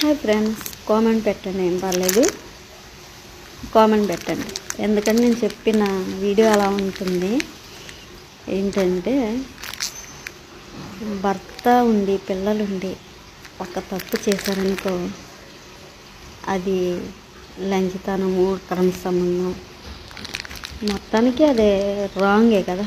Hi friends comment పెట్టండి ఏం పర్లేదు కామెంట్ పెట్టండి ఎందుకంటే నేను చెప్పిన వీడియో అలా ఉంటుంది ఏంటంటే భర్త ఉండి పిల్లలుండి ఒక తప్పు చేశారనుకో అది లంచితనము క్రమ సంబంధం మొత్తానికి అదే రాంగే కదా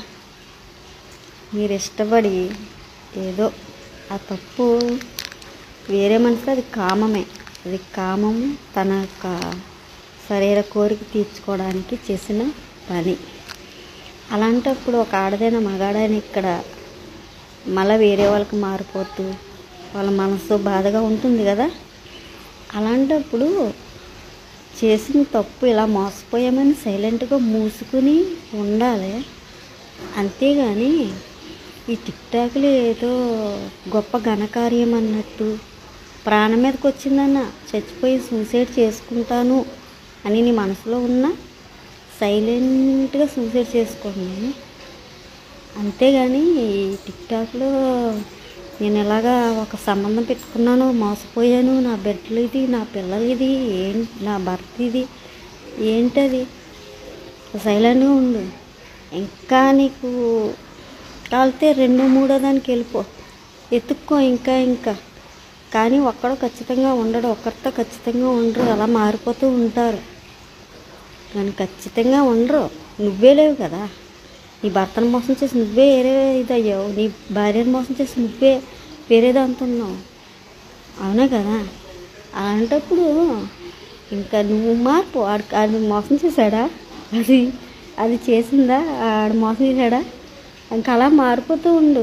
మీరు ఇష్టపడి ఏదో ఆ తప్పు వేరే మనిషి అది కామమే అది కామము తన యొక్క శరీర కోరిక తీర్చుకోవడానికి చేసిన పని అలాంటప్పుడు ఒక ఆడదైన మగాడైన ఇక్కడ మళ్ళీ వేరే వాళ్ళకి మారిపోతూ వాళ్ళ మనసు బాధగా ఉంటుంది కదా అలాంటప్పుడు చేసిన తప్పు ఇలా మోసపోయామని సైలెంట్గా మూసుకుని ఉండాలి అంతేగాని ఈ టిక్టాక్లు ఏదో గొప్ప ఘనకార్యం అన్నట్టు ప్రాణం మీదకి వచ్చిందన్న చచ్చిపోయి సూసైడ్ చేసుకుంటాను అని నీ మనసులో ఉన్న సైలెంట్గా సూసైడ్ చేసుకోండి అంతేగాని ఈ టిక్టాక్లో నేను ఇలాగా ఒక సంబంధం పెట్టుకున్నాను మోసపోయాను నా బిడ్డలు ఇది నా పిల్లలు ఇది ఏం నా భర్త ఇది ఏంటది సైలెంట్గా ఉండు ఇంకా నీకు కాలితే రెండో మూడో దానికి వెళ్ళిపో ఎత్తుక్కో ఇంకా ఇంకా కానీ ఒక్కడు ఖచ్చితంగా ఉండడు ఒక్కరితో ఖచ్చితంగా ఉండరు అలా మారిపోతూ ఉంటారు కానీ ఖచ్చితంగా ఉండరు నువ్వే లేవు కదా నీ భర్తను మోసం చేసి నువ్వే వేరే ఇది అయ్యావు నీ భార్యను మోసం చేసి నువ్వే వేరేది అంటున్నావు అవునా కదా అలాంటప్పుడు ఇంకా నువ్వు మార్పు ఆడు ఆడు మోసం చేశాడా అది అది చేసిందా ఆడు మోసం చేశాడా ఇంకా అలా మారిపోతూ ఉండు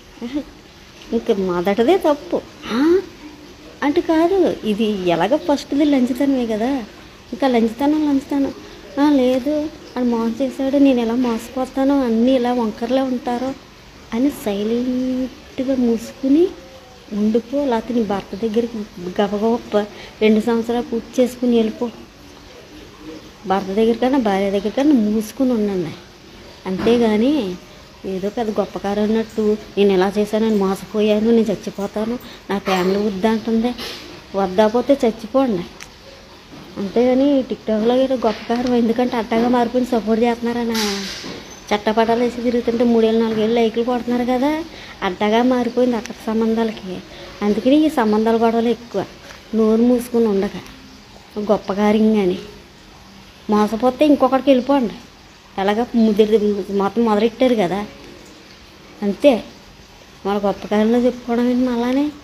ఇంక మొదటిదే తప్పు ఆ? అంటే కాదు ఇది ఎలాగ ఫస్ట్ది లంచుతనమే కదా ఇంకా లంచుతనం లంచుతనం "ఆ, లేదు అని మోసం చేశాడు నేను ఎలా మోసపోతాను అన్నీ ఇలా వంకరలే ఉంటారో అని సైలెంట్గా మూసుకుని ఉండిపో లేకపోతే నీ భర్త దగ్గరికి గబగబ రెండు సంవత్సరాలు పూర్తి చేసుకుని వెళ్ళిపో భర్త దగ్గర కన్నా భార్య దగ్గర కన్నా మూసుకుని ఉండండి అంతేగాని ఏదో పెద్ద గొప్ప కారు అన్నట్టు నేను ఎలా చేశానని మోసపోయాను నేను చచ్చిపోతాను నా ఫ్యామిలీ వద్దంటుంది వద్దాపోతే చచ్చిపోండి అంతేగాని టిక్టాక్లో ఏదో గొప్ప కారం ఎందుకంటే అట్టగా మారిపోయి సపోర్ట్ చేస్తున్నారని చట్టపటాలు వేసి తిరుగుతుంటే మూడేళ్ళు నాలుగేళ్ళు లైకులు కొడుతున్నారు కదా అడ్డగా మారిపోయింది అక్కడ సంబంధాలకి అందుకని ఈ సంబంధాల గొడవలు ఎక్కువ నోరు మూసుకుని ఉండక గొప్ప కారింగని మోసపోతే ఇంకొకటికి వెళ్ళిపోండి ఎలాగ ముదిరి మొత్తం మొదలెట్టారు కదా అంతే మన గొప్ప కాలంలో చెప్పుకోవడం ఏంటి మళ్ళానే